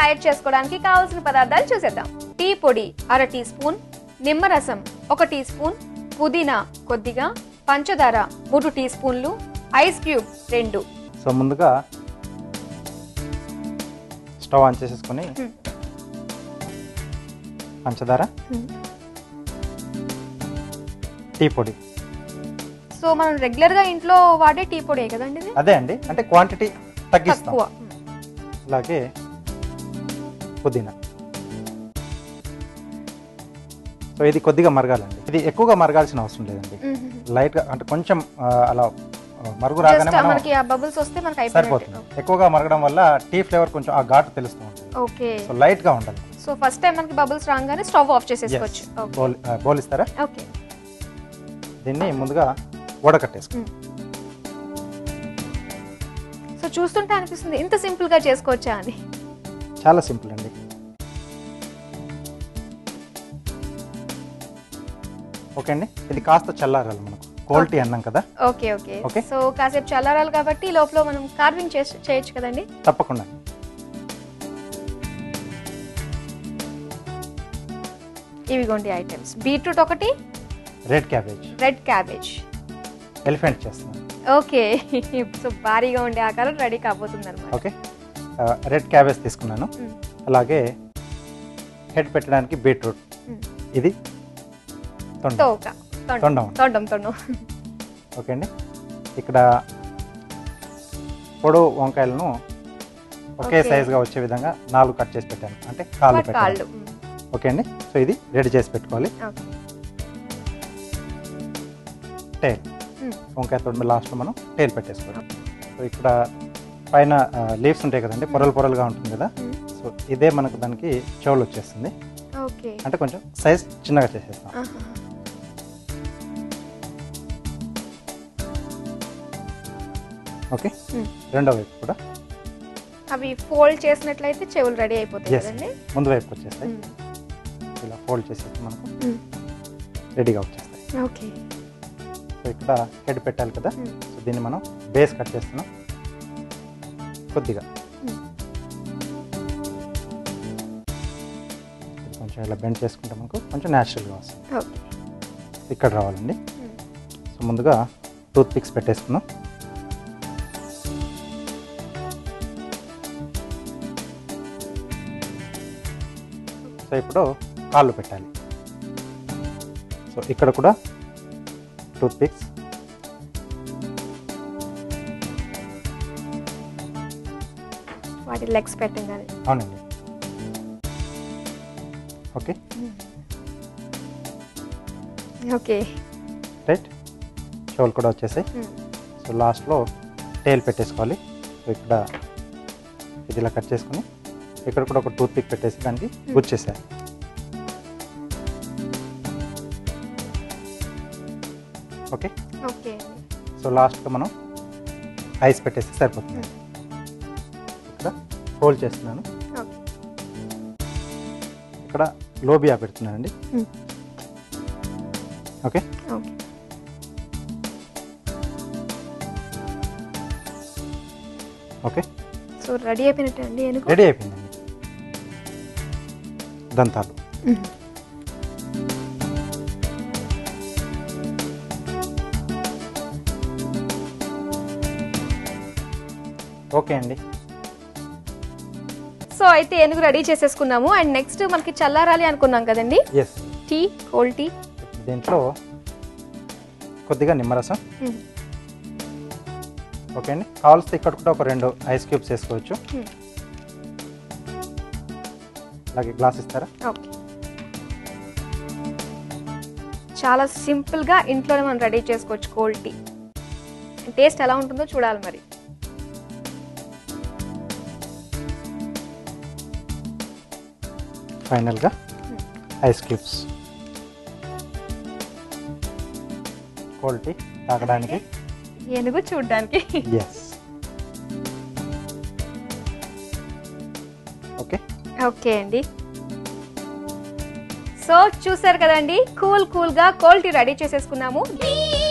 తయారు చేసుకోవడానికి కావాల్సిన పదార్థాలు చూసేద్దాం టీ పొడి అర టీ స్పూన్ నిమ్మరసం ఒక టీ స్పూన్ పుదీనా కొద్దిగా పంచదార మూడు టీ స్పూన్లు ఐస్ క్యూబ్ రెండు సో ముందుగా స్టవ్ ఆన్ చేసేసుకొని Hmm. పంచదార టీ పొడి సో మనం రెగ్యులర్ గా ఇంట్లో వాడే టీ పొడి కదండి ఇది అదే అండి అంటే క్వాంటిటీ తగ్గిస్తాం తక్కువ అలాగే పుదీనా సో ఇది కొద్దిగా మరగాలండి ఇది ఎక్కువగా మరగాల్సిన అవసరం లేదండి లైట్గా అంటే కొంచెం ఆ, అలా ఆ, మరుగు రాగానే జస్ట్ మనం మనకి ఆ బబుల్స్ వస్తే మనకి సరిపోతుంది అయిపోతుంది ఎక్కువగా మరగడం వల్ల టీ ఫ్లేవర్ కొంచెం ఆ ఘాటు తెలుస్తూ ఉంటుంది ఓకే సో లైట్గా ఉండాలి సో ఫస్ట్ టైం మనకి బబుల్స్ రాగానే స్టవ్ ఆఫ్ చేసేసుకోవచ్చు ఓకే బౌల్ ఆ, బౌల్ ఇస్తారా ఓకే దీన్ని ముందుగా వడకట్టేసుకో సో చూస్తుంటే అనిపిస్తుంది ఇంత సింపుల్ గా చేసుకోవచ్చా అని చాలా సింపుల్ అండి ఓకే అండి ఇది కాస్త చల్లారాలి మనకు క్వాలిటీ అన్నాం కదా ఓకే ఓకే Okay. సో కాసేపు చల్లారాలి కాబట్టి ఈ లోపల మనం కార్వింగ్ చేయొచ్చు కదండి తప్పకుండా ఇవిగోండి ఐటమ్స్ బీట్రూట్ ఒకటి red cabbage red cabbage elephant చేస్తున్నాం ఓకే సో భారీగా ఉండే ఆకారం రెడీ కాబోతుంది అనమాట ఓకే రెడ్ క్యాబేజ్ తీసుకున్నాను అలాగే హెడ్ పెట్టడానికి బీట్రూట్ ఇది తొండ తోక తొండం తొండం తొండం ఓకే అండి ఇక్కడ పొడవు వంకాయలను ఒకే Okay. సైజుగా వచ్చే విధంగా నాలుగు కట్ చేసి పెట్టాను అంటే కాళ్ళు పెట్టాను కాళ్ళు ఓకే అండి సో ఇది రెడీ చేసి పెట్టుకోవాలి ఓకే టైల్ వంకాయ తొడిమి లాస్ట్లో మనం టైల్ పెట్టేసుకోవాలి సో ఇక్కడ పైన లీవ్స్ ఉంటాయి కదండి పొరలు పొరలుగా ఉంటుంది కదా సో ఇదే మనకు దానికి చెవులు వచ్చేస్తుంది ఓకే అంటే కొంచెం సైజ్ చిన్నగా చేసేస్తాం ఓకే రెండో వైపు కూడా అవి ఫోల్డ్ చేసినట్లయితే చెవులు రెడీ అయిపోతాయి Yes. కదండి ముందు వైపు వచ్చేస్తాయి ఇలా ఫోల్డ్ చేసేస్తే మనకు రెడీగా వచ్చేస్తాయి ఓకే సో ఇక్కడ హెడ్ పెట్టాలి కదా Hmm. సో దీన్ని మనం బేస్ కట్ చేస్తున్నాం కొద్దిగా Hmm. ఇది కొంచెం ఇలా బెండ్ చేసుకుంటే మనకు కొంచెం న్యాచురల్గా వస్తుంది ఓకే ఇక్కడ రావాలండి సో ముందుగా టూత్ పిక్స్ పెట్టేసుకున్నాం సో ఇప్పుడు కాళ్ళు పెట్టాలి సో ఇక్కడ కూడా టూత్ పిక్స్ వాటి లెగ్స్ పెట్టంగానే అవునండి ఓకే ఓకే రైట్ చెవులు కూడా వచ్చేసాయి సో లాస్ట్లో టైల్ పెట్టేసుకోవాలి సో ఇక్కడ ఇది ఇలా కట్ చేసుకొని ఇక్కడ కూడా ఒక టూత్ పిక్ పెట్టేసి దానికి గుచ్చేసేయాలి ఓకే ఓకే సో లాస్ట్గా మనం ఐస్ పెట్టేస్తే సరిపోతుంది ఇక్కడ హోల్డ్ చేస్తున్నాను ఓకే ఇక్కడ లోబియా పెడుతున్నానండి Hmm. Okay okay okay so ready అయిపోయినట్టు అండి ఏనుగు రెడీ అయిపోయిందండి దంతాలు ఓకే అండి సో అయితే ఏనుగు రెడీ చేసేసుకున్నాము అండ్ నెక్స్ట్ మనకి చల్లారాలి అనుకున్నాం కదండి ఎస్ టీ కోల్డ్ టీ దీంట్లో కొద్దిగా నిమ్మరసం ఓకే అండి కావాల్సి ఇక్కడ కూడా ఒక రెండు ఐస్ క్యూబ్స్ వేసుకోవచ్చు Hmm. అలాగే గ్లాస్ ఇస్తారా ఓకే చాలా సింపుల్గా ఇంట్లోనే మనం రెడీ చేసుకోవచ్చు కోల్డ్ టీ టేస్ట్ ఎలా ఉంటుందో చూడాలి మరి ఫైనల్గా ఐస్ క్యూబ్స్ క్వాలిటీ తాగడానికి ఏనుగు చూడడానికి ఎస్ ఓకే ఓకే అండి సో చూసారు కదండి కూల్ కూల్ గా కోల్డ్ టీ రెడీ చేసేసుకున్నాము